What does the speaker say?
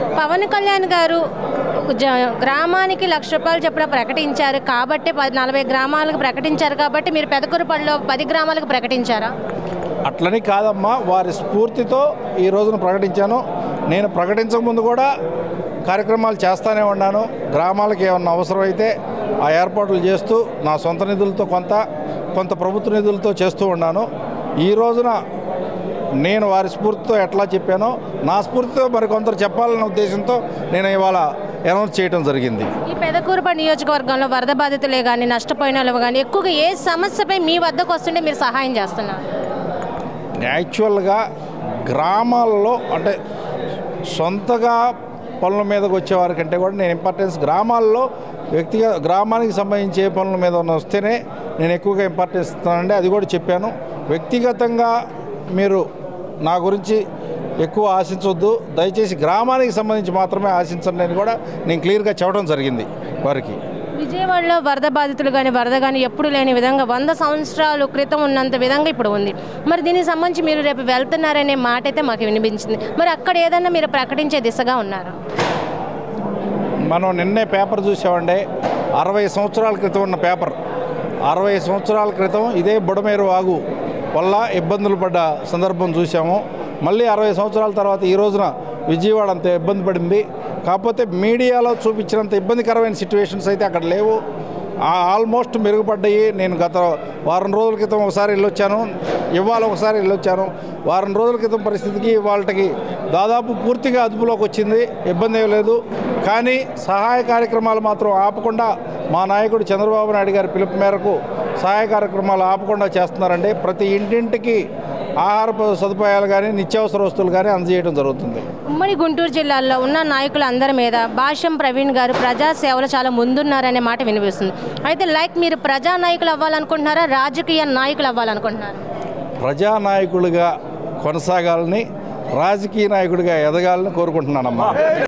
పవన్ కళ్యాణ్ గారు జ- గ్రామానికి లక్ష రూపాయలు చొప్పున ప్రకటించారు కాబట్టి పది నలభై గ్రామాలకు ప్రకటించారు కాబట్టి మీరు పెదకూరుపల్లిలో పది గ్రామాలకు ప్రకటించారా అట్లని కాదమ్మా వారి స్ఫూర్తితో ఈ రోజున ప్రకటించాను నేను ప్రకటించక ముందు కూడా కార్యక్రమాలు చేస్తానే ఉన్నాను గ్రామాలకు ఏమన్నా అవసరమైతే ఆ ఏర్పాట్లు చేస్తూ నా సొంత నిధులతో కొంత కొంత ప్రభుత్వ నిధులతో చేస్తూ ఉన్నాను ఈ రోజున నేను వారి స్ఫూర్తితో ఎట్లా చెప్పానో నా స్ఫూర్తితో మరి కొందరు చెప్పాలన్న ఉద్దేశంతో నేను ఇవాళ అనౌన్స్ చేయడం జరిగింది ఈ పెదకూరుపల్లి నియోజకవర్గంలో వరద బాధితులే కానీ నష్టపోయిన వాళ్ళు కానీ ఎక్కువగా ఏ సమస్యపై మీ వద్దకు వస్తుంటే మీరు సహాయం చేస్తున్నారు యాక్చువల్గా గ్రామాల్లో అంటే సొంతగా పనుల మీదకి వచ్చేవారి కంటే కూడా నేను ఇంపార్టెన్స్ గ్రామాల్లో వ్యక్తిగత గ్రామానికి సంబంధించి ఏ పనుల మీద ఉన్న వస్తేనే నేను ఎక్కువగా ఇంపార్టెన్స్ ఇస్తానండి అది కూడా చెప్పాను వ్యక్తిగతంగా మీరు నా గురించి ఎక్కువ ఆశించవద్దు దయచేసి గ్రామానికి సంబంధించి మాత్రమే ఆశించండి అని కూడా నేను క్లియర్గా చెప్పడం జరిగింది వారికి విజయవాడలో వరద బాధితులు కానీ వరద కానీ ఎప్పుడు లేని విధంగా వంద సంవత్సరాల క్రితం ఉన్నంత విధంగా ఇప్పుడు ఉంది మరి దీనికి సంబంధించి మీరు రేపు వెళ్తున్నారనే మాట అయితే మాకు వినిపించింది మరి అక్కడ ఏదన్నా మీరు ప్రకటించే దిశగా ఉన్నారా మనం నిన్నే పేపర్ చూసామండి అరవై సంవత్సరాల క్రితం ఉన్న పేపర్ అరవై సంవత్సరాల క్రితం ఇదే బుడమేరు వాగు వల్ల ఇబ్బందులు పడ్డ సందర్భం చూసాము మళ్ళీ అరవై సంవత్సరాల తర్వాత ఈ రోజున విజయవాడ అంత ఇబ్బంది పడింది కాకపోతే మీడియాలో చూపించినంత ఇబ్బందికరమైన సిచ్యువేషన్స్ అయితే అక్కడ లేవు ఆ- ఆల్మోస్ట్ మెరుగుపడ్డాయి నేను గత వారం రోజుల క్రితం ఒకసారి వెళ్ళొచ్చాను ఇవాళ ఒకసారి వెళ్ళొచ్చాను వారం రోజుల క్రితం పరిస్థితికి వాళ్ళకి దాదాపు పూర్తిగా అదుపులోకి వచ్చింది ఇబ్బంది ఏం లేదు కానీ సహాయ కార్యక్రమాలు మాత్రం ఆపకుండా మా నాయకుడు చంద్రబాబు నాయుడు గారి పిలుపు మేరకు సహాయ కార్యక్రమాలు ఆపకుండా చేస్తున్నారండి ప్రతి ఇంటింటికి ఆహార ప- సదుపాయాలు కానీ నిత్యావసర వస్తువులు కానీ అందజేయడం జరుగుతుంది ఉమ్మడి గుంటూరు జిల్లాలో ఉన్న నాయకులందరి మీద భాష్యం ప్రవీణ్ గారు ప్రజా సేవలు చాలా ముందున్నారనే మాట వినిపిస్తుంది అయితే లైక్ మీరు ప్రజా నాయకులు అవ్వాలనుకుంటున్నారా రాజకీయ నాయకులు అవ్వాలనుకుంటున్నారా ప్రజానాయకులుగా కొనసాగాలని రాజకీయ నాయకుడిగా ఎదగాలని కోరుకుంటున్నానమ్మా